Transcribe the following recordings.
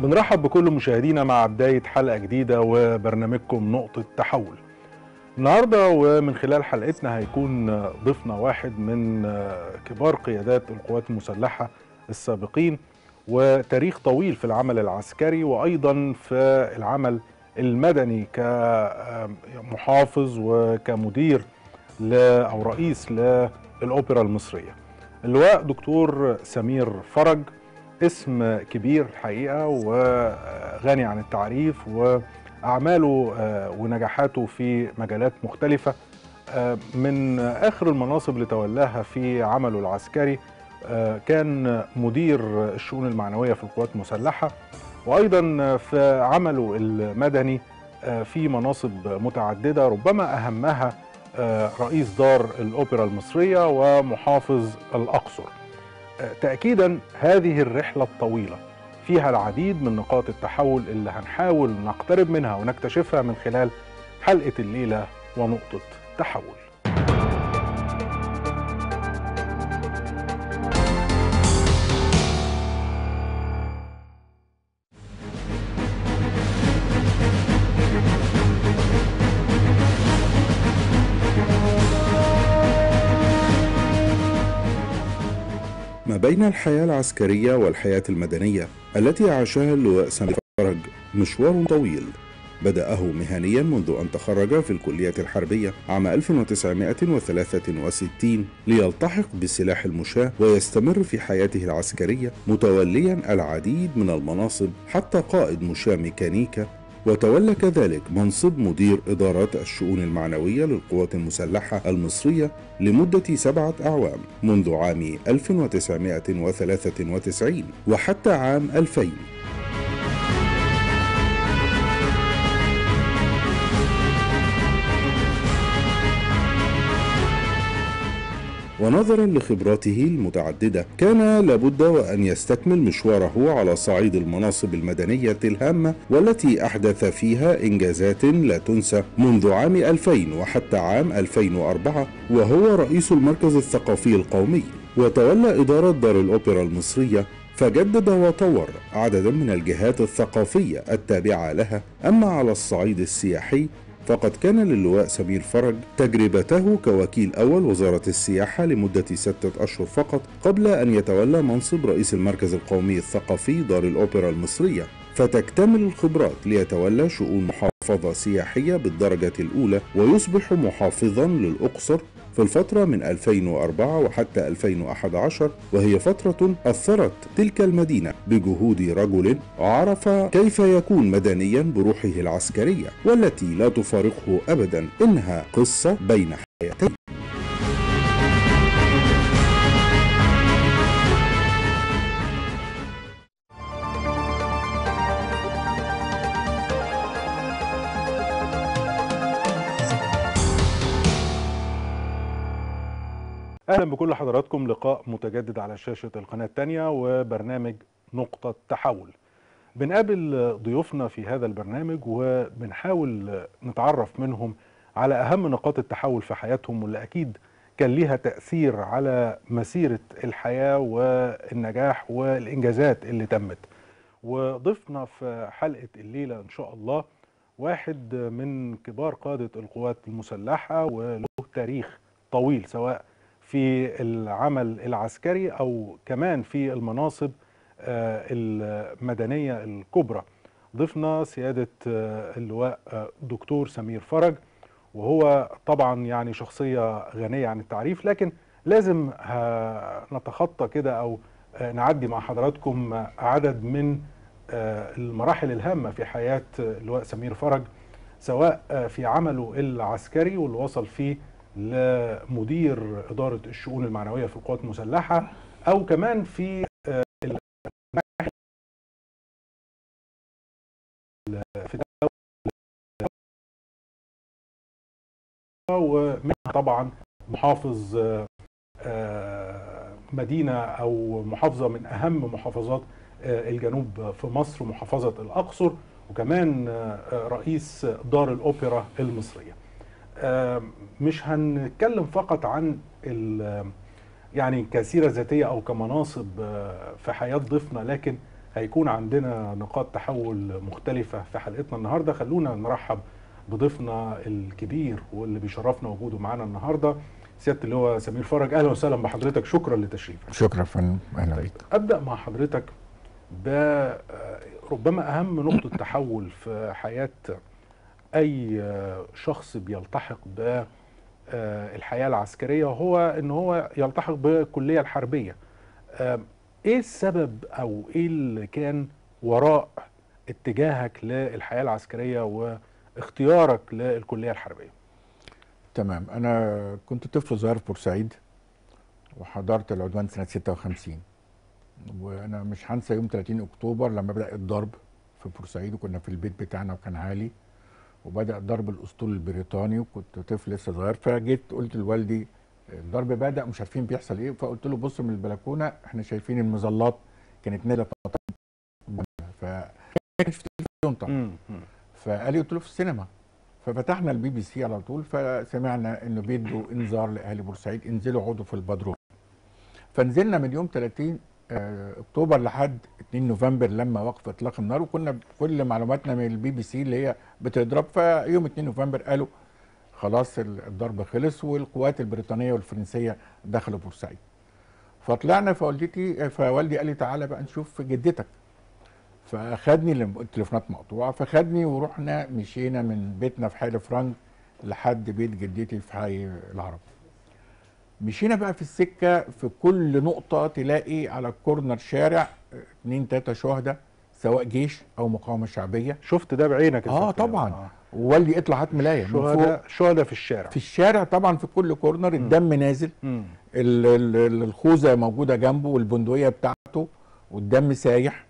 بنرحب بكل مشاهدينا مع بداية حلقة جديدة وبرنامجكم نقطة تحول النهاردة ومن خلال حلقتنا هيكون ضيفنا واحد من كبار قيادات القوات المسلحة السابقين وتاريخ طويل في العمل العسكري وأيضا في العمل المدني كمحافظ وكمدير أو رئيس للأوبرا المصرية اللواء دكتور سمير فرج اسم كبير الحقيقه وغني عن التعريف واعماله ونجاحاته في مجالات مختلفه من اخر المناصب اللي تولاها في عمله العسكري كان مدير الشؤون المعنويه في القوات المسلحه وايضا في عمله المدني في مناصب متعدده ربما اهمها رئيس دار الاوبرا المصريه ومحافظ الاقصر تأكيدا هذه الرحلة الطويلة فيها العديد من نقاط التحول اللي هنحاول نقترب منها ونكتشفها من خلال حلقة الليلة ونقطة تحول ما بين الحياة العسكرية والحياة المدنية التي عاشها اللواء سمير فرج مشوار طويل بدأه مهنيا منذ أن تخرج في الكلية الحربية عام 1963 ليلتحق بسلاح المشاة ويستمر في حياته العسكرية متوليا العديد من المناصب حتى قائد مشاة ميكانيكا وتولى كذلك منصب مدير إدارة الشؤون المعنوية للقوات المسلحة المصرية لمدة سبعة أعوام منذ عام 1993 وحتى عام 2000 ونظرا لخبراته المتعددة كان لابد وأن يستكمل مشواره على صعيد المناصب المدنية الهامة والتي أحدث فيها إنجازات لا تنسى منذ عام 2000 وحتى عام 2004 وهو رئيس المركز الثقافي القومي وتولى إدارة دار الأوبرا المصرية فجدد وطور عددا من الجهات الثقافية التابعة لها أما على الصعيد السياحي فقد كان للواء سمير فرج تجربته كوكيل أول وزارة السياحة لمدة ستة أشهر فقط قبل أن يتولى منصب رئيس المركز القومي الثقافي دار الأوبرا المصرية فتكتمل الخبرات ليتولى شؤون محافظة سياحية بالدرجة الأولى ويصبح محافظا للأقصر في الفترة من 2004 وحتى 2011 وهي فترة أثرت تلك المدينة بجهود رجل عرف كيف يكون مدنيا بروحه العسكرية والتي لا تفارقه أبدا إنها قصة بين حياتين اهلا بكل حضراتكم لقاء متجدد على شاشه القناه الثانيه وبرنامج نقطه تحول بنقابل ضيوفنا في هذا البرنامج وبنحاول نتعرف منهم على اهم نقاط التحول في حياتهم واللي اكيد كان ليها تاثير على مسيره الحياه والنجاح والانجازات اللي تمت وضيفنا في حلقه الليله ان شاء الله واحد من كبار قاده القوات المسلحه وله تاريخ طويل سواء في العمل العسكري او كمان في المناصب المدنيه الكبرى ضفنا سياده اللواء دكتور سمير فرج وهو طبعا يعني شخصيه غنيه عن التعريف لكن لازم نتخطى كده او نعدي مع حضراتكم عدد من المراحل الهامه في حياه اللواء سمير فرج سواء في عمله العسكري واللي وصل فيه لمدير إدارة الشؤون المعنوية في القوات المسلحة أو كمان في في ومنها طبعا محافظ مدينة أو محافظة من أهم محافظات الجنوب في مصر محافظة الأقصر وكمان رئيس دار الأوبرا المصرية مش هنتكلم فقط عن يعني كسيره ذاتيه او كمناصب في حياه ضيفنا لكن هيكون عندنا نقاط تحول مختلفة في حلقتنا النهاردة خلونا نرحب بضيفنا الكبير واللي بيشرفنا وجوده معانا النهاردة سيادة اللي هو سمير فرج أهلا وسهلا بحضرتك شكرا لتشريفك شكرا يا فندم اهلا طيب بيك ابدا مع حضرتك ب ربما اهم نقطه تحول في حياه اي شخص بيلتحق بالحياه العسكريه وهو ان هو يلتحق بالكليه الحربيه ايه السبب او ايه اللي كان وراء اتجاهك للحياه العسكريه واختيارك للكليه الحربيه تمام انا كنت طفل صغير في بورسعيد وحضرت العدوان سنه 56 وانا مش هنسى يوم 30 اكتوبر لما بدا الضرب في بورسعيد وكنا في البيت بتاعنا وكان عالي وبدا ضرب الاسطول البريطاني وكنت طفل لسه صغير فجيت قلت لوالدي الضرب بدا مش عارفين بيحصل ايه فقلت له بص من البلكونه احنا شايفين المظلات كانت نازله ف كانش في تلفزيون طبعا فقال لي قلت له في السينما ففتحنا البي بي سي على طول فسمعنا انه بيدوا انذار لاهل بورسعيد انزلوا اقعدوا في البدروم فنزلنا من يوم 30 اكتوبر لحد 2 نوفمبر لما وقف اطلاق النار وكنا كل معلوماتنا من البي بي سي اللي هي بتضرب فيوم 2 نوفمبر قالوا خلاص الضرب خلص والقوات البريطانيه والفرنسيه دخلوا بورسعيد فطلعنا فوالدتي فوالدي قال لي تعالى بقى نشوف جدتك فاخدني التليفونات مقطوعه فخدني ورحنا مشينا من بيتنا في حي فرانك لحد بيت جدتي في حي العرب مشينا بقى في السكه في كل نقطه تلاقي على كورنر شارع اتنين تلاته شهداء سواء جيش او مقاومه شعبيه شفت ده بعينك اه طبعا آه. ووالدي اطلع هات ملايه شهداء شهداء في الشارع في الشارع طبعا في كل كورنر الدم نازل ال ال الخوذه موجوده جنبه والبندقيه بتاعته والدم سايح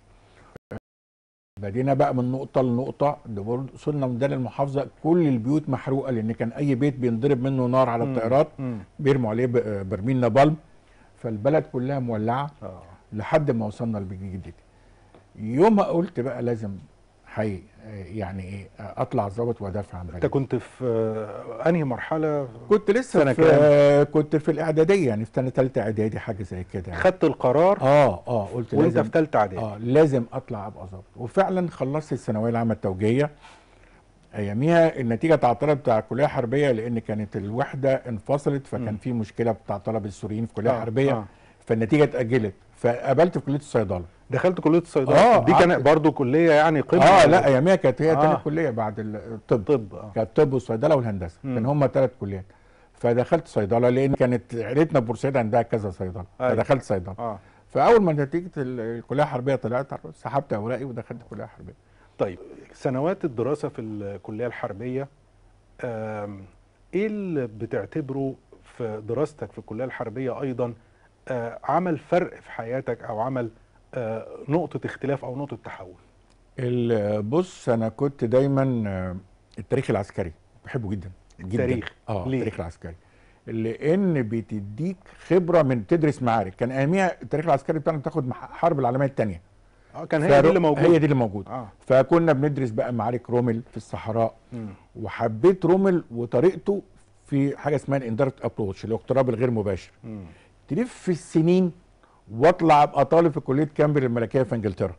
بدينا بقى من نقطه لنقطه وصلنا من ده للمحافظه كل البيوت محروقه لان كان اي بيت بينضرب منه نار على الطائرات بيرموا عليه برميل نابالم فالبلد كلها مولعه آه. لحد ما وصلنا لبيت جدتي يومها قلت بقى لازم حقيقي يعني ايه اطلع ظابط وادافع عن بلدي انت كنت في انهي مرحله كنت لسه سنة في كنت في الاعداديه يعني في سنه ثالثه اعدادي حاجه زي كده يعني. خدت القرار اه اه قلت وانت لازم في ثالثه اعدادي اه لازم اطلع ابقى ظابط وفعلا خلصت الثانويه العامه التوجيهيه اياميها النتيجه تعطلت بتاع الكليه الحربيه لان كانت الوحده انفصلت فكان م. في مشكله بتاع طلب السوريين في الكليه آه الحربيه آه. فالنتيجه اتاجلت فقابلت في كليه الصيدله دخلت كليه الصيدله آه دي كانت برضه كليه يعني قمه اه لا اياميها كانت هي آه. تاني كليه بعد الطب طب آه. كانت طب والصيدله والهندسه كان هم ثلاث كليات فدخلت صيدله لان كانت عيلتنا في بورسعيد عندها كذا صيدله أيوة. فدخلت صيدله آه. فاول ما نتيجه الكليه الحربيه طلعت سحبت اوراقي ودخلت الكليه الحربيه طيب سنوات الدراسه في الكليه الحربيه ايه اللي بتعتبره في دراستك في الكليه الحربيه ايضا آه عمل فرق في حياتك او عمل آه نقطه اختلاف او نقطه تحول بص انا كنت دايما التاريخ العسكري بحبه جدا التاريخ اه ليه؟ التاريخ العسكري لان بتديك خبره من تدرس معارك كان اياميها التاريخ العسكري بتاعنا بتاخد الحرب العالميه الثانيه اه كان هي دي اللي موجوده هي دي اللي موجوده آه. فكنا بندرس بقى معارك رومل في الصحراء م. وحبيت رومل وطريقته في حاجه اسمها الاندركت ابروتش اللي هو اقتراب الغير مباشر م. تلف في السنين واطلع ابقى طالب في كليه كامبر الملكيه في انجلترا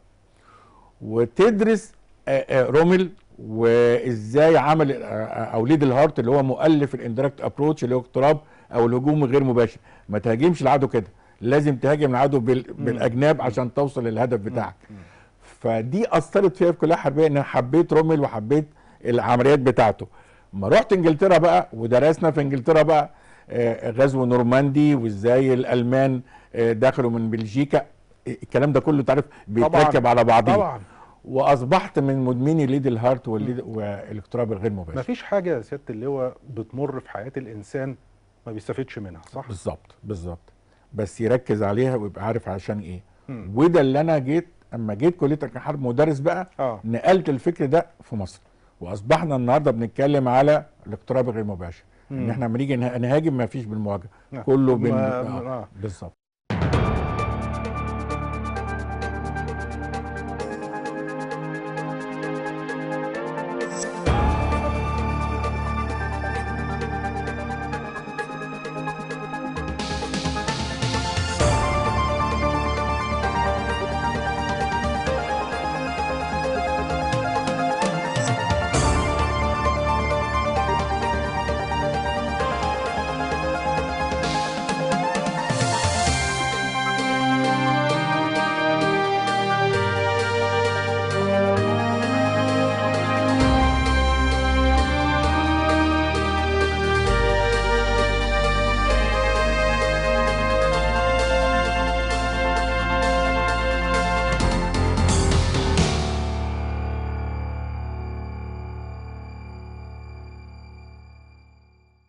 وتدرس رومل وازاي عمل اوليد الهارت اللي هو مؤلف الاندركت ابروتش اللي هو اقتراب او الهجوم الغير مباشر ما تهاجمش العدو كده لازم تهاجم العدو بالاجناب عشان توصل للهدف بتاعك فدي اثرت فيها في الكليه الحربيه ان انا حبيت رومل وحبيت العمليات بتاعته ما رحت انجلترا بقى ودرسنا في انجلترا بقى غزو نورماندي وازاي الالمان دخلوا من بلجيكا الكلام ده كله تعرف بيتركب على بعضيه طبعا واصبحت من مدمني ليد الهارت والليد والاقتراب الغير مباشر مفيش حاجه يا سياده اللواء بتمر في حياه الانسان ما بيستفيدش منها صح بالظبط بالظبط بس يركز عليها ويبقى عارف عشان ايه مم. وده اللي انا جيت اما جيت كليه الحرب مدرس بقى اه نقلت الفكر ده في مصر واصبحنا النهارده بنتكلم على الاقتراب الغير مباشر ان مم. احنا لما نيجي نه- نهاجم ما فيش بالمواجهه آه. كله بين ما- آه. آه. بالظبط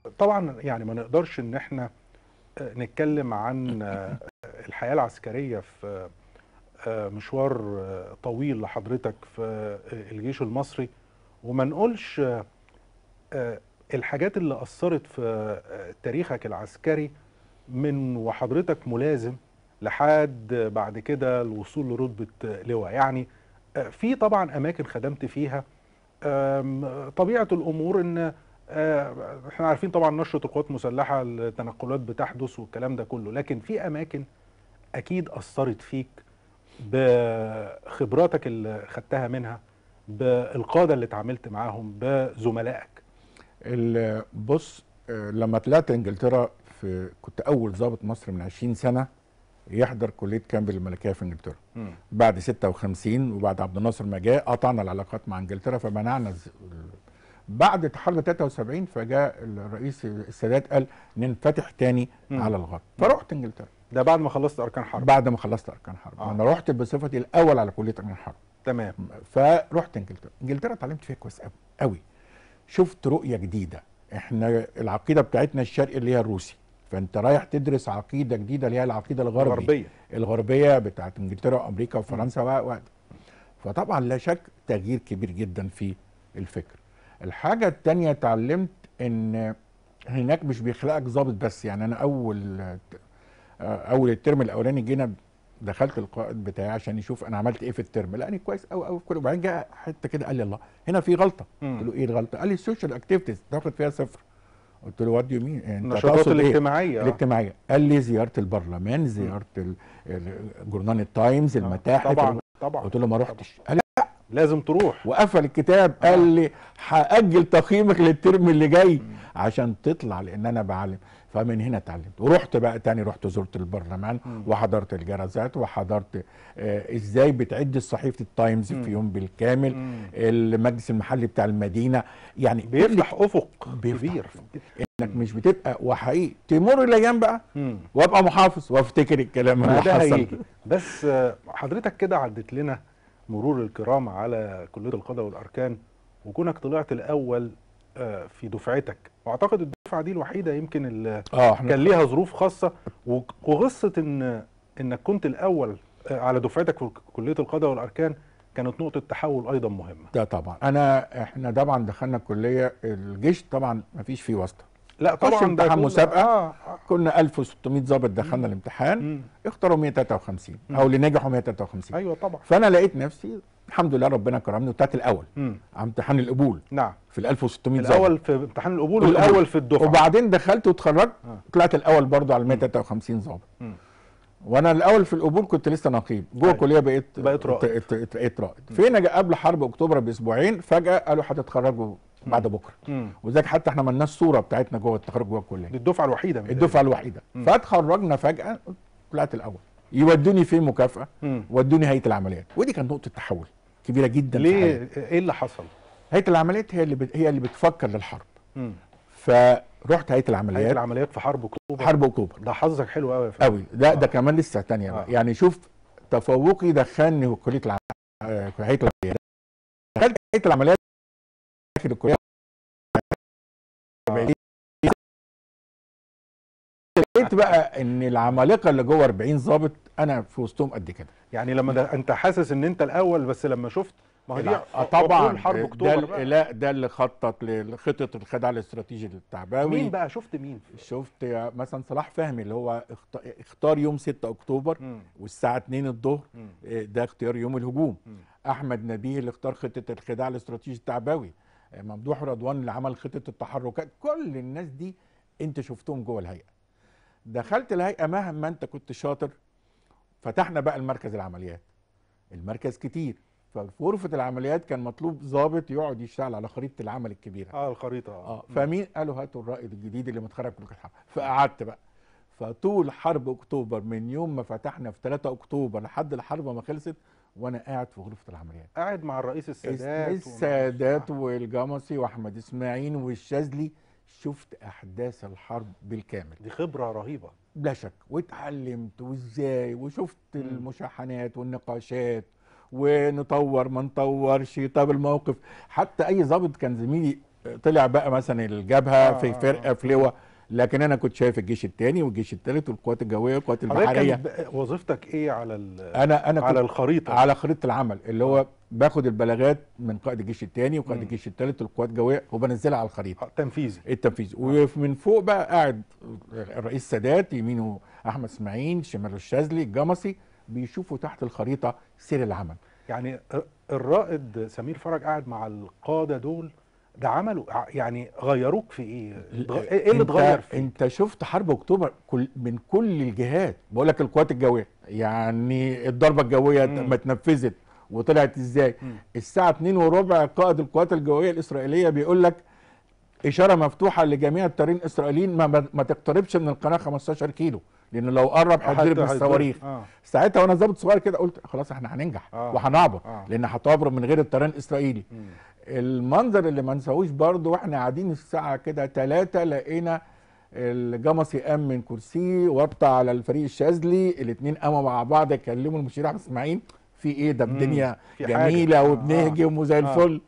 طبعا يعني ما نقدرش ان احنا آه، نتكلم عن آه، الحياه العسكريه في آه، مشوار آه، طويل لحضرتك في آه، الجيش المصري وما نقولش آه، آه، الحاجات اللي اثرت في آه، تاريخك العسكري من وحضرتك ملازم لحد بعد كده الوصول لرتبه آه، لواء يعني آه، في طبعا اماكن خدمت فيها آم، طبيعه الامور ان آه، احنا عارفين طبعا نشره القوات المسلحه التنقلات بتحدث والكلام ده كله لكن في اماكن اكيد اثرت فيك بخبراتك اللي خدتها منها بالقاده اللي اتعاملت معاهم بزملائك ال- بص آه، لما طلعت انجلترا في كنت اول ضابط مصر من 20 سنه يحضر كليه كامبل الملكيه في انجلترا بعد 56 وبعد عبد الناصر ما جاء قطعنا العلاقات مع انجلترا فمنعنا الز- بعد تحرك 73 فجاء الرئيس السادات قال ننفتح تاني مم. على الغرب فرحت انجلترا ده بعد ما خلصت اركان حرب بعد ما خلصت اركان حرب آه. انا رحت بصفتي الاول على كليه اركان حرب تمام فرحت انجلترا انجلترا اتعلمت فيها كويس قوي قوي شفت رؤيه جديده احنا العقيده بتاعتنا الشرقي اللي هي الروسي فانت رايح تدرس عقيده جديده اللي هي العقيده الغربي غربيه الغربيه بتاعت انجلترا وامريكا وفرنسا و و- فطبعا لا شك تغيير كبير جدا في الفكر الحاجه التانية اتعلمت ان هناك مش بيخلقك ضابط بس يعني انا اول اول الترم الاولاني جينا دخلت القائد بتاعي عشان يشوف انا عملت ايه في الترم لاني كويس قوي قوي في كل وبعدين جاء حته كده قال لي الله هنا في غلطه مم. قلت له ايه الغلطه قال لي السوشيال اكتيفيتيز تاخد فيها صفر قلت له وات دو مين النشاطات الاجتماعيه آه. الاجتماعيه قال لي زياره البرلمان زياره ال- ال- جورنال التايمز المتاحف طبعا طبعا قلت له ما رحتش قال لي لازم تروح وقفل الكتاب قال لي هاجل تقييمك للترم اللي جاي عشان تطلع لان انا بعلم فمن هنا اتعلمت ورحت بقى تاني رحت زرت البرلمان مم. وحضرت الجرازات وحضرت آه ازاي بتعد صحيفه التايمز مم. في يوم بالكامل مم. المجلس المحلي بتاع المدينه يعني كل بيفتح افق بيفتح كبير انك مش بتبقى وحقيقي تمر الايام بقى مم. وابقى محافظ وافتكر الكلام ما اللي ده حصل هيجي بس آه، حضرتك كده عدت لنا مرور الكرام على كليه القضاء والاركان وكونك طلعت الاول آه، في دفعتك واعتقد الدفعه دي الوحيده يمكن اللي اه احنا كان ليها ظروف خاصه و- وقصه ان انك كنت الاول آه، على دفعتك في كليه القضاء والاركان كانت نقطه تحول ايضا مهمه ده طبعا انا احنا طبعا دخلنا الكليه الجيش طبعا ما فيش فيه واسطه لا خش طبعا ده امتحان كل- مسابقة. آه. آه. كنا 1600 ضابط دخلنا الامتحان مم. اختاروا 153 مم. او اللي نجحوا 153 ايوه طبعا فانا لقيت نفسي الحمد لله ربنا كرمني وطلعت الاول مم. على امتحان القبول نعم في ال 1600 ضابط الاول في امتحان القبول القبول. والاول في الدفعه وبعدين دخلت واتخرجت آه. طلعت الاول برضو على 153 ضابط مم. وانا الاول في القبول كنت لسه نقيب جوه أيوة. الكليه بقيت بقيت رائد. بقيت- بقيت بقيت رائد فين جا- قبل حرب اكتوبر باسبوعين فجاه قالوا هتتخرجوا بعد بكره مم. وذاك حتى احنا مالناش صوره بتاعتنا جوه التخرج جوه الكليه دي الدفعه الوحيده من الدفعه الوحيده مم. فاتخرجنا فجاه طلعت الاول يودوني فين مكافاه مم. ودوني هيئه العمليات ودي كانت نقطه تحول كبيره جدا في ليه حياتي. ايه اللي حصل هيئه العمليات هي اللي بت... هي اللي بتفكر للحرب مم. فرحت هيئه هيئه العمليات العمليات في حرب اكتوبر حرب اكتوبر ده حظك حلو قوي يا فندم قوي ده ده آه. كمان لسه تانية بقى آه. يعني شوف تفوقي دخلني كليه الع... آه، هيئه العمليات دخلت هيئه العمليات داخل الكليه لقيت بقى ان العمالقه اللي جوه 40 ضابط انا في وسطهم قد كده يعني لما ده انت حاسس ان انت الاول بس لما شفت ما هي دي آه طبعا عقول حرب ده اكتوبر ال- بقى. لا ده اللي خطط لخطه الخدع الاستراتيجي التعباوي مين بقى شفت مين شفت يا- مثلا صلاح فهمي اللي هو اخت- اختار يوم 6 اكتوبر مم. والساعه 2 الظهر مم. إيه، ده اختيار يوم الهجوم مم. احمد نبيه اللي اختار خطه الخداع الاستراتيجي التعباوي إيه، ممدوح رضوان اللي عمل خطه التحركات كل الناس دي انت شفتهم جوه الهيئه دخلت الهيئه مهما انت كنت شاطر فتحنا بقى المركز العمليات المركز كتير ففي غرفه العمليات كان مطلوب ضابط يقعد يشتغل على خريطه العمل الكبيره اه الخريطه اه مم. فمين قالوا هاتوا الرائد الجديد اللي متخرج من الحرب فقعدت بقى فطول حرب اكتوبر من يوم ما فتحنا في 3 اكتوبر لحد الحرب ما خلصت وانا قاعد في غرفه العمليات قاعد مع الرئيس السادات ومع- السادات والجمصي واحمد اسماعيل والشاذلي شفت احداث الحرب بالكامل دي خبره رهيبه لا شك واتعلمت وازاي وشفت مم. المشاحنات والنقاشات ونطور ما نطورش طب الموقف حتى اي ضابط كان زميلي طلع بقى مثلا الجبهه آه، في آه، فرقه في لواء لكن انا كنت شايف الجيش الثاني والجيش الثالث والقوات الجويه والقوات حضرتك البحريه كان ب- وظيفتك ايه على ال- انا انا على كنت الخريطه على خريطه العمل اللي هو باخد البلاغات من قائد الجيش الثاني وقائد مم. الجيش الثالث والقوات الجويه وبنزلها على الخريطه آه، تنفيذي التنفيذ ومن فوق بقى قاعد الرئيس سادات يمينه احمد اسماعيل شماله الشاذلي الجمصي بيشوفوا تحت الخريطه سير العمل يعني الرائد سمير فرج قاعد مع القاده دول ده عملوا يعني غيروك في ايه؟ اتغ- ايه اللي انت- اتغير فيه؟ انت شفت حرب اكتوبر كل من كل الجهات بقول لك القوات الجويه يعني الضربه الجويه مم. ما اتنفذت وطلعت ازاي مم. الساعه 2 وربع قائد القوات الجويه الاسرائيليه بيقول لك اشاره مفتوحه لجميع الطيارين الاسرائيليين ما, ما, ما تقتربش من القناه 15 كيلو لان لو قرب هيتضرب حتى- بالصواريخ اه ساعتها وانا ظابط صغير كده قلت خلاص احنا هننجح آه. وهنعبر آه. لان هتعبر من غير الطيران الاسرائيلي مم. المنظر اللي ما نساهوش برضه واحنا قاعدين الساعه كده 3 لقينا الجمصي قام من كرسيه وطى على الفريق الشاذلي الاثنين قاموا مع بعض يكلموا المشير احمد اسماعيل في ايه ده مم. الدنيا في حاجة. جميله آه، وبنهجم وزي آه. الفل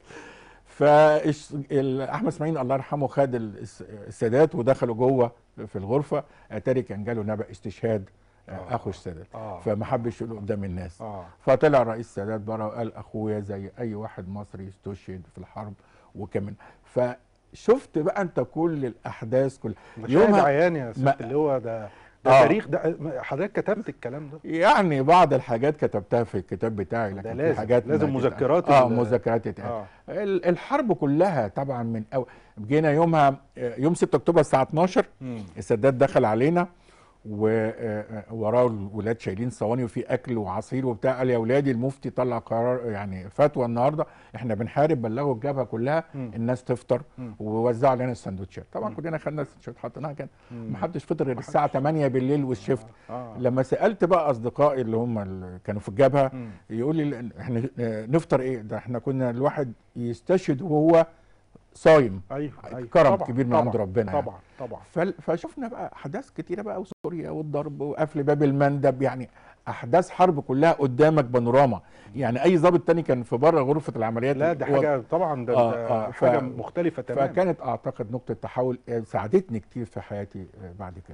فاحمد اسماعيل الله يرحمه خد الس- السادات ودخلوا جوه في الغرفه اتاري كان جاله نبأ استشهاد آه، آه. اخو السادات اه فما حبش يقوله قدام الناس اه فطلع رئيس السادات بره وقال اخويا زي اي واحد مصري استشهد في الحرب وكمان فشفت بقى انت كل الاحداث كل مشاهد يومها عيان يا ست ما- اللي هو ده ده آه. تاريخ ده حضرتك كتبت الكلام ده يعني بعض الحاجات كتبتها في الكتاب بتاعي ده لكن في لازم- حاجات ما لازم كتب- مذكرات اه ال- مذكرات تتقال. اه ال- الحرب كلها طبعا من أو جينا يومها آه، يوم 6 اكتوبر الساعه 12 مم. السادات دخل علينا ووراه الولاد شايلين صواني وفي اكل وعصير وبتاع قال يا اولادي المفتي طلع قرار يعني فتوى النهارده احنا بنحارب بلغوا الجبهه كلها مم. الناس تفطر مم. ووزعوا علينا السندوتشات طبعا مم. كلنا خدنا السندوتشات حطيناها كده مم. ما حدش فطر غير الساعه 8 بالليل والشفت اه لما سالت بقى اصدقائي اللي هم اللي كانوا في الجبهه مم. يقول لي احنا آه، نفطر ايه ده احنا كنا الواحد يستشهد وهو صايم ايوه ايوه كرم طبعاً، كبير من طبعاً، عند ربنا يعني. طبعا طبعا فل- فشفنا بقى احداث كتيره بقى وسوريا والضرب وقفل باب المندب يعني احداث حرب كلها قدامك بانوراما يعني اي ضابط تاني كان في بره غرفه العمليات لا ده هو- حاجه طبعا ده, آه، ده آه، ف- حاجه مختلفه تماما فكانت اعتقد نقطه تحول آه، ساعدتني كتير في حياتي آه، بعد كده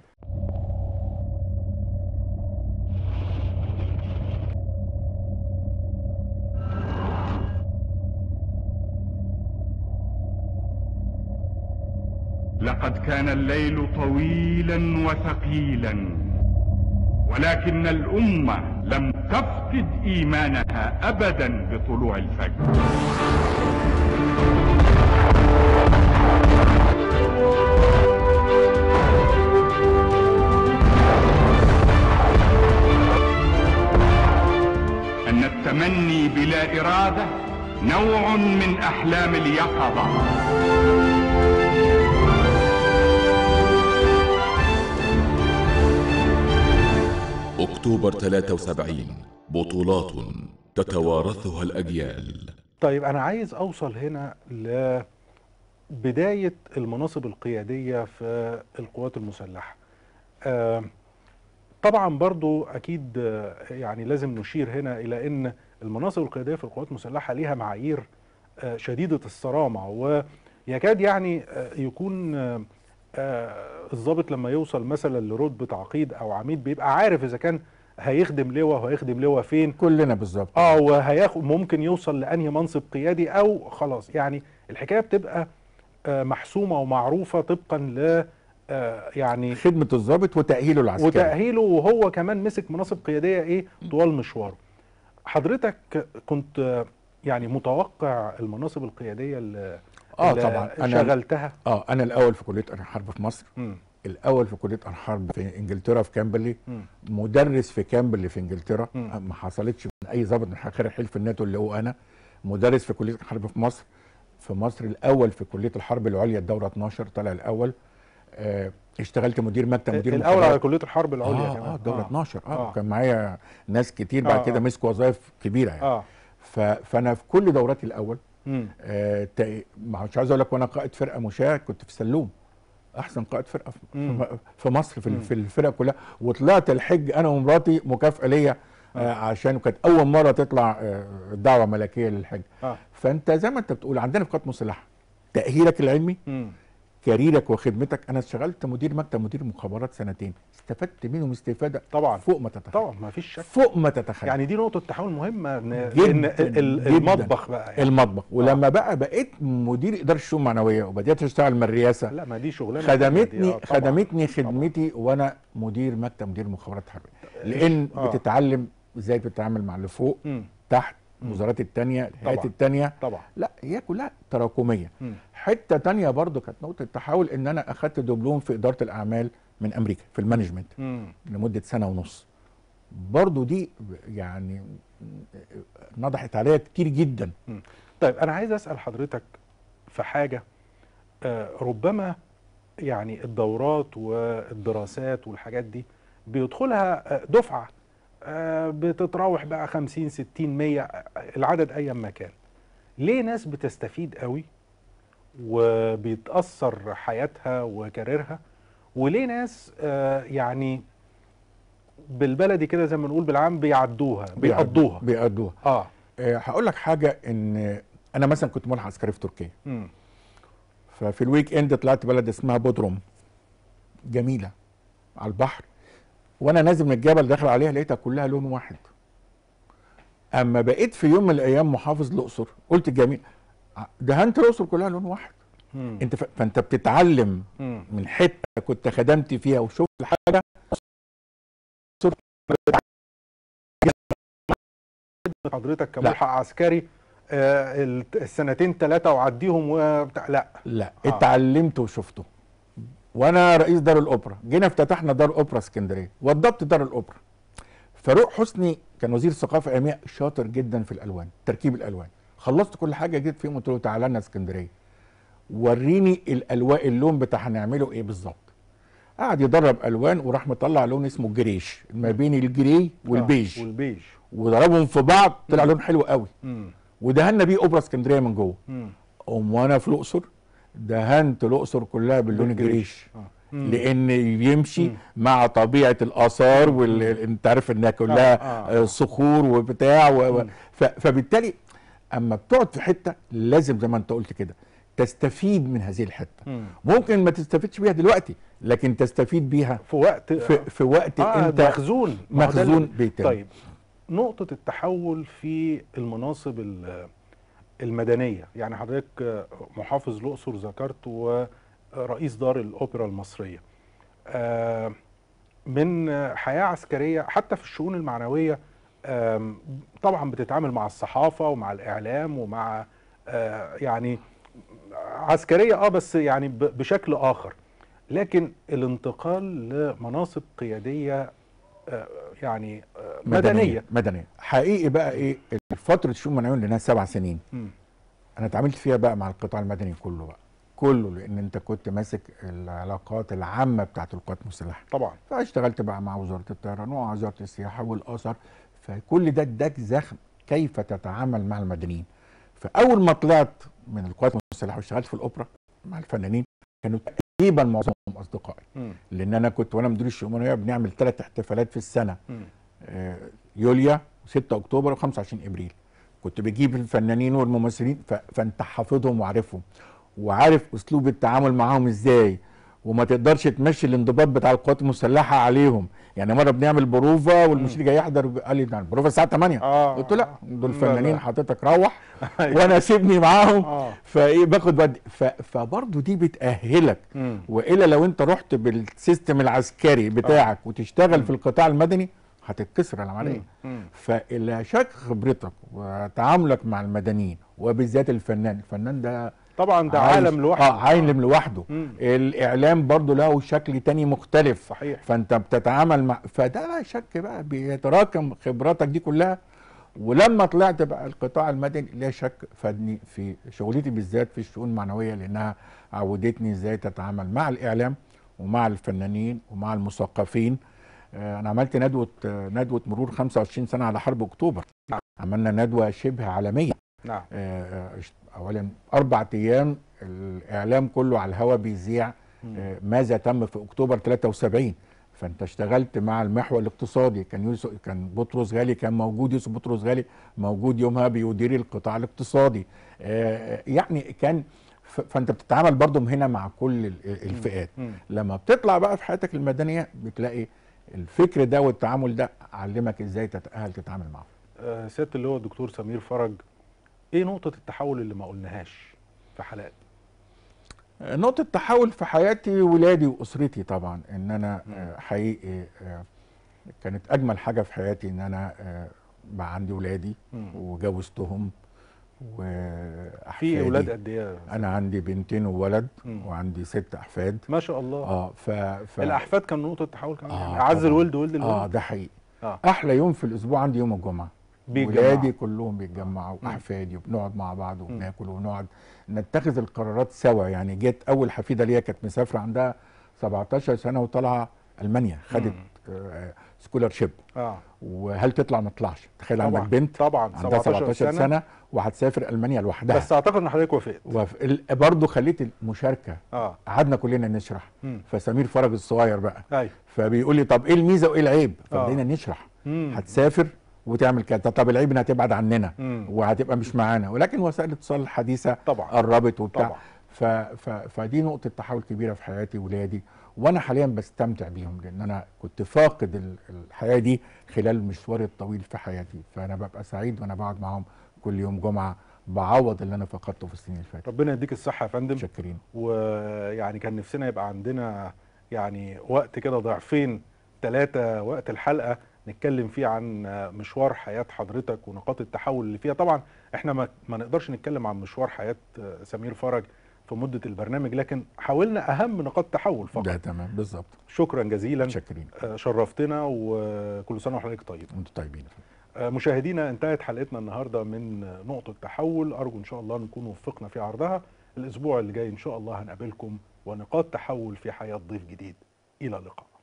لقد كان الليل طويلا وثقيلا ولكن الامه لم تفقد ايمانها ابدا بطلوع الفجر ان التمني بلا اراده نوع من احلام اليقظه أكتوبر 73 بطولات تتوارثها الأجيال طيب انا عايز اوصل هنا لبدايه المناصب القياديه في القوات المسلحه آه، طبعا برضو اكيد آه، يعني لازم نشير هنا الى ان المناصب القياديه في القوات المسلحه ليها معايير آه، شديده الصرامه ويكاد يعني آه، يكون آه، آه، الضابط لما يوصل مثلا لرتبه عقيد او عميد بيبقى عارف اذا كان هيخدم لواء وهيخدم لواء فين كلنا بالظبط اه وهياخد ممكن يوصل لانهي منصب قيادي او خلاص يعني الحكايه بتبقى آه، محسومه ومعروفه طبقا ل آه، يعني خدمه الضابط وتاهيله العسكري وتاهيله وهو كمان مسك مناصب قياديه ايه طوال مشواره حضرتك كنت آه، يعني متوقع المناصب القياديه اللي اه اللي طبعا انا شغلتها اه انا الاول في كليه الحرب في مصر مم. الاول في كليه الحرب في انجلترا في كامبرلي مم. مدرس في كامبرلي في انجلترا مم. ما حصلتش من اي ضابط من خير حلف الناتو اللي هو انا مدرس في كليه الحرب في مصر في مصر الاول في كليه الحرب العليا الدوره 12 طلع الاول آه اشتغلت مدير مكتب مدير الاول على مخابرات. كليه الحرب العليا اه كمان اه الدوره 12 اه, آه. آه. كان معايا ناس كتير بعد آه، كده آه. مسكوا وظائف كبيره يعني اه ف... فانا في كل دوراتي الاول مم. آه تا- مش عايز اقول لك وانا قائد فرقه مشاة كنت في سلوم احسن قائد فرقه في, مم. في- في مصر في, مم. ال- في الفرق كلها وطلعت الحج انا ومراتي مكافاه ليا آه عشان كانت اول مره تطلع آه دعوه ملكيه للحج اه فانت زي ما انت بتقول عندنا في قوات مسلحه تاهيلك العلمي مم. كاريرك وخدمتك انا اشتغلت مدير مكتب مدير مخابرات سنتين استفدت منهم استفاده طبعا فوق ما تتخيل طبعا ما فيش شك فوق ما تتخيل يعني دي نقطه تحول مهمه ان جداً، إن ال- ال- جداً. المطبخ بقى يعني. المطبخ ولما بقى بقيت مدير اداره الشؤون المعنويه وبدات اشتغل من الرئاسه لا ما دي شغلانه تانية دي، خدمتني آه، طبعاً. خدمتني خدمتي وانا مدير مكتب مدير مخابرات حربيه لان آه. بتتعلم ازاي تتعامل مع اللي فوق مم. تحت الوزارات التانية الهيئات طبعاً. التانية طبعا لا هي كلها تراكميه مم. حته تانية برضو كانت نقطه تحول ان انا اخدت دبلوم في اداره الاعمال من امريكا في المانجمنت مم. لمده سنه ونص برضو دي يعني نضحت عليا كتير جدا طيب انا عايز اسال حضرتك في حاجه آه، ربما يعني الدورات والدراسات والحاجات دي بيدخلها آه، دفعه آه، بتتراوح بقى 50 60 100 آه، العدد ايا ما كان ليه ناس بتستفيد قوي وبيتاثر حياتها وكاريرها وليه ناس آه، يعني بالبلدي كده زي ما نقول بالعام بيعدوها بيقضوها بيقضوها اه آه، هقول لك حاجه ان انا مثلا كنت ملحق عسكري في تركيا مم. ففي الويك اند طلعت بلد اسمها بودروم جميله على البحر وانا نازل من الجبل داخل عليها لقيتها كلها لون واحد اما بقيت في يوم من الايام محافظ الاقصر قلت جميل دهنت الاقصر كلها لون واحد مم. انت ف... فانت بتتعلم مم. من حته كنت خدمت فيها وشفت الحاجه حضرتك كملحق عسكري آه، الت- السنتين ثلاثة وعديهم وبتاع لا لا آه. اتعلمت وشفته وانا رئيس دار الاوبرا جينا افتتحنا دار اوبرا اسكندريه وضبط دار الاوبرا فاروق حسني كان وزير الثقافه اياميها شاطر جدا في الالوان تركيب الالوان خلصت كل حاجه جيت فيهم قلت له تعالى لنا اسكندريه وريني الالوان اللون بتاع هنعمله ايه بالظبط قعد يدرب الوان وراح مطلع لون اسمه الجريش ما بين الجري والبيج آه، والبيج وضربهم في بعض طلع لون حلو قوي مم. ودهنا بيه اوبرا اسكندريه من جوه مم. قوم وانا في الاقصر دهنت الاقصر كلها باللون بالجريش. الجريش آه. مم. لان يمشي مع طبيعه الاثار وال... انت عارف انها كلها آه، آه. آه. صخور وبتاع و... و... ف... فبالتالي اما بتقعد في حته لازم زي ما انت قلت كده تستفيد من هذه الحته مم. ممكن ما تستفيدش بيها دلوقتي لكن تستفيد بيها في وقت في, في وقت آه انت مخزون ما هو ده مخزون اللي- بيتم طيب نقطة التحول في المناصب ال- المدنية يعني حضرتك آه، محافظ الأقصر ذكرت ورئيس دار الأوبرا المصرية آه، من حياة عسكرية حتى في الشؤون المعنوية آم، طبعا بتتعامل مع الصحافة ومع الإعلام ومع آه، يعني عسكرية اه بس يعني ب- بشكل آخر لكن الانتقال لمناصب قيادية آه، يعني آه، مدنية مدنيه حقيقي بقى ايه فتره الشؤون المعنويه لانها سبع سنين مم. انا اتعاملت فيها بقى مع القطاع المدني كله بقى كله لان انت كنت ماسك العلاقات العامه بتاعت القوات المسلحه طبعا فاشتغلت بقى مع وزاره الطيران ومع وزاره السياحه والاثر فكل ده اداك زخم كيف تتعامل مع المدنيين فاول ما طلعت من القوات المسلحه واشتغلت في الاوبرا مع الفنانين كانوا تقريبا معظمهم اصدقائي مم. لان انا كنت وانا مدير الشؤون المعنويه بنعمل ثلاث احتفالات في السنه مم. آه، يوليا 6 اكتوبر و25 ابريل كنت بجيب الفنانين والممثلين ف... فانت حافظهم وعارفهم وعارف اسلوب التعامل معاهم ازاي وما تقدرش تمشي الانضباط بتاع القوات المسلحه عليهم يعني مره بنعمل بروفه والمشير جاي يحضر قال لي ده البروفه الساعه 8 آه. قلت له لا دول لا، فنانين لا. حضرتك روح وانا سيبني معاهم آه. فايه باخد بدي ف... فبرضه دي بتاهلك مم. والا لو انت رحت بالسيستم العسكري بتاعك وتشتغل في القطاع المدني هتتكسر العمليه مم. فاللي شاك خبرتك وتعاملك مع المدنيين وبالذات الفنان الفنان ده طبعا ده عايش- عالم لوحده اه عالم لوحده مم. الاعلام برضو له شكل تاني مختلف صحيح. فانت بتتعامل مع فده بقى شك بقى بيتراكم خبراتك دي كلها ولما طلعت بقى القطاع المدني لا شك فادني في شغلتي بالذات في الشؤون المعنويه لانها عودتني ازاي تتعامل مع الاعلام ومع الفنانين ومع المثقفين آه، انا عملت ندوه آه، ندوه مرور 25 سنه على حرب اكتوبر نعم. عملنا ندوه شبه عالميه نعم آه، آه، اولا اربع ايام الاعلام كله على الهواء بيذيع آه، ماذا تم في اكتوبر 73 فانت اشتغلت مع المحور الاقتصادي كان يوسف كان بطرس غالي كان موجود يوسف بطرس غالي موجود يومها بيدير القطاع الاقتصادي آه، يعني كان ف- فانت بتتعامل برضو هنا مع كل ال- الفئات مم. لما بتطلع بقى في حياتك المدنيه بتلاقي الفكر ده والتعامل ده علمك ازاي تتاهل تتعامل معه آه، سياده اللي هو الدكتور سمير فرج ايه نقطه التحول اللي ما قلناهاش في حلقات نقطة تحول في حياتي ولادي وأسرتي طبعا إن أنا آه، حقيقي آه، كانت أجمل حاجة في حياتي إن أنا آه، بقى عندي ولادي مم. وجوزتهم في وأحفادي اولاد قد ايه أنا عندي بنتين وولد مم. وعندي ست أحفاد ما شاء الله اه ف, ف... الاحفاد كان نقطه تحول كمان آه يعني اعز طبعاً. الولد ولد الولد اه ده حقيقي آه. احلى يوم في الاسبوع عندي يوم الجمعه بيتجمعوا. ولادي كلهم بيتجمعوا احفادي وبنقعد مع بعض وبناكل ونقعد نتخذ القرارات سوا يعني جيت اول حفيده ليا كانت مسافره عندها 17 سنه وطالعه المانيا خدت سكولر شيب اه وهل تطلع ما تطلعش تخيل طبعاً، عندك بنت طبعاً، عندها 17 17 سنة. سنه, سنة وهتسافر المانيا لوحدها بس اعتقد ان حضرتك وافقت وف... برضه خليت المشاركه اه قعدنا كلنا نشرح مم. فسمير فرج الصغير بقى ايوه فبيقول لي طب ايه الميزه وايه العيب آه. فبدينا نشرح مم. هتسافر وتعمل كده طب العيب انها تبعد عننا مم. وهتبقى مش معانا ولكن وسائل الاتصال الحديثه طبعاً. قربت وبتاع طبعاً. ف... ف... فدي نقطه تحول كبيره في حياتي ولادي وانا حاليا بستمتع بيهم لان انا كنت فاقد ال- الحياه دي خلال مشواري الطويل في حياتي فانا ببقى سعيد وانا بقعد معاهم كل يوم جمعه بعوض اللي انا فقدته في السنين اللي فاتت ربنا يديك الصحه يا فندم متشكرين ويعني كان نفسنا يبقى عندنا يعني وقت كده ضعفين ثلاثة وقت الحلقة نتكلم فيه عن مشوار حياة حضرتك ونقاط التحول اللي فيها طبعا احنا ما, ما نقدرش نتكلم عن مشوار حياة سمير فرج في مدة البرنامج لكن حاولنا أهم نقاط تحول فقط ده تمام بالظبط شكرا جزيلا متشكرين آه، شرفتنا وكل سنة وحضرتك طيب انتوا طيبين آه، مشاهدينا انتهت حلقتنا النهارده من نقطة تحول أرجو إن شاء الله نكون وفقنا في عرضها الأسبوع اللي جاي إن شاء الله هنقابلكم ونقاط تحول في حياة ضيف جديد إلى اللقاء